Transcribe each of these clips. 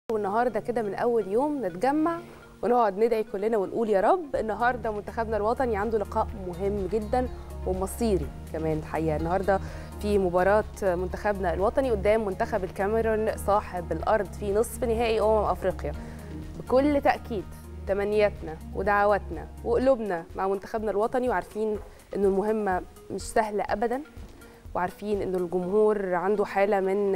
والنهارده كده من اول يوم نتجمع ونقعد ندعي كلنا ونقول يا رب النهارده منتخبنا الوطني عنده لقاء مهم جدا ومصيري كمان الحقيقه النهارده في مباراه منتخبنا الوطني قدام منتخب الكاميرون صاحب الارض في نصف نهائي امم افريقيا بكل تاكيد تمنياتنا ودعواتنا وقلوبنا مع منتخبنا الوطني وعارفين ان المهمه مش سهله ابدا وعارفين ان الجمهور عنده حاله من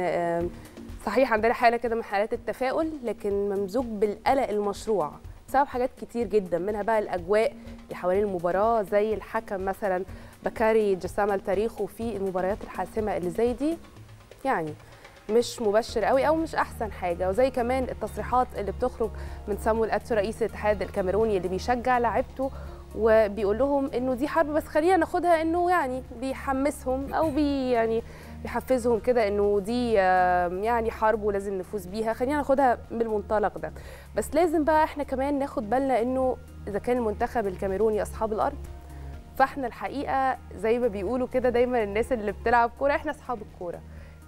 صحيح عندنا حاله كده من حالات التفاؤل لكن ممزوج بالقلق المشروع بسبب حاجات كتير جدا منها بقى الاجواء اللي حوالين المباراه زي الحكم مثلا بكاري جسامه تاريخه في المباريات الحاسمه اللي زي دي يعني مش مبشر قوي او مش احسن حاجه وزي كمان التصريحات اللي بتخرج من سامويل اتسو رئيس الاتحاد الكاميروني اللي بيشجع لاعيبته وبيقول لهم انه دي حرب بس خلينا ناخدها انه يعني بيحمسهم او بي يعني بيحفزهم كده انه دي يعني حرب ولازم نفوز بيها خلينا ناخدها بالمنطلق ده بس لازم بقى احنا كمان ناخد بالنا انه اذا كان المنتخب الكاميروني اصحاب الارض فاحنا الحقيقه زي ما بيقولوا كده دايما الناس اللي بتلعب كوره احنا اصحاب الكوره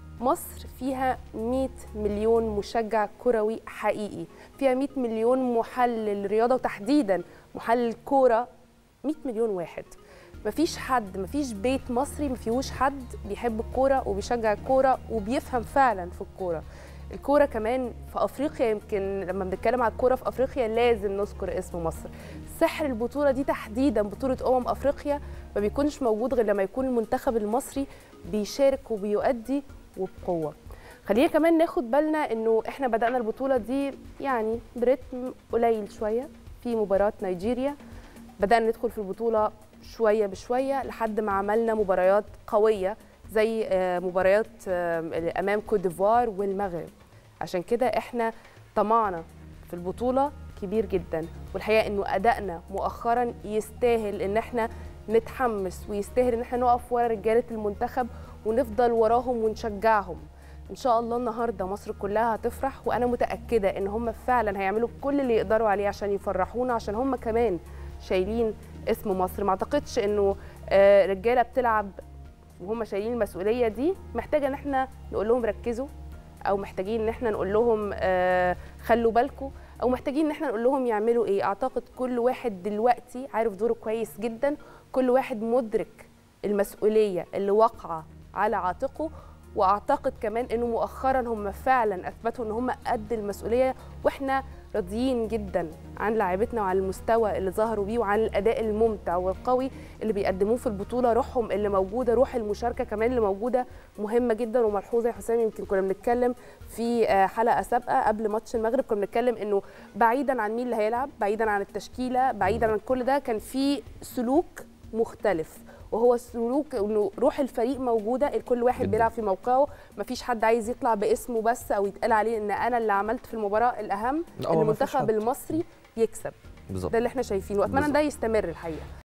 مصر فيها 100 مليون مشجع كروي حقيقي فيها 100 مليون محلل رياضه وتحديدا محلل كوره 100 مليون واحد مفيش حد مفيش بيت مصري ما فيهوش حد بيحب الكوره وبيشجع الكوره وبيفهم فعلا في الكوره الكوره كمان في افريقيا يمكن لما بنتكلم على الكوره في افريقيا لازم نذكر اسم مصر سحر البطوله دي تحديدا بطوله امم افريقيا ما بيكونش موجود غير لما يكون المنتخب المصري بيشارك وبيؤدي وبقوه خلينا كمان ناخد بالنا انه احنا بدانا البطوله دي يعني برتم قليل شويه في مباراه نيجيريا بدانا ندخل في البطوله شويه بشويه لحد ما عملنا مباريات قويه زي مباريات امام كوت ديفوار والمغرب عشان كده احنا طمعنا في البطوله كبير جدا والحقيقه انه ادائنا مؤخرا يستاهل ان احنا نتحمس ويستاهل ان احنا نقف ورا رجاله المنتخب ونفضل وراهم ونشجعهم ان شاء الله النهارده مصر كلها هتفرح وانا متاكده ان هم فعلا هيعملوا كل اللي يقدروا عليه عشان يفرحونا عشان هم كمان شايلين اسم مصر ما اعتقدش انه رجاله بتلعب وهم شايلين المسؤوليه دي محتاجه ان احنا نقول لهم ركزوا او محتاجين ان احنا نقول لهم خلوا بالكم او محتاجين ان احنا نقول لهم يعملوا ايه اعتقد كل واحد دلوقتي عارف دوره كويس جدا كل واحد مدرك المسؤوليه اللي واقعه على عاتقه واعتقد كمان انه مؤخرا هم فعلا اثبتوا ان هم قد المسؤوليه واحنا راضيين جدا عن لاعبتنا وعن المستوى اللي ظهروا بيه وعن الاداء الممتع والقوي اللي بيقدموه في البطوله روحهم اللي موجوده روح المشاركه كمان اللي موجوده مهمه جدا وملحوظه يا حسام يمكن كنا بنتكلم في حلقه سابقه قبل ماتش المغرب كنا بنتكلم انه بعيدا عن مين اللي هيلعب بعيدا عن التشكيله بعيدا عن كل ده كان في سلوك مختلف وهو السلوك انه روح الفريق موجوده كل واحد جدا. بيلعب في موقعه مفيش حد عايز يطلع باسمه بس او يتقال عليه ان انا اللي عملت في المباراه الاهم ان المنتخب المصري يكسب بالزبط. ده اللي احنا شايفينه واتمنى ده يستمر الحقيقه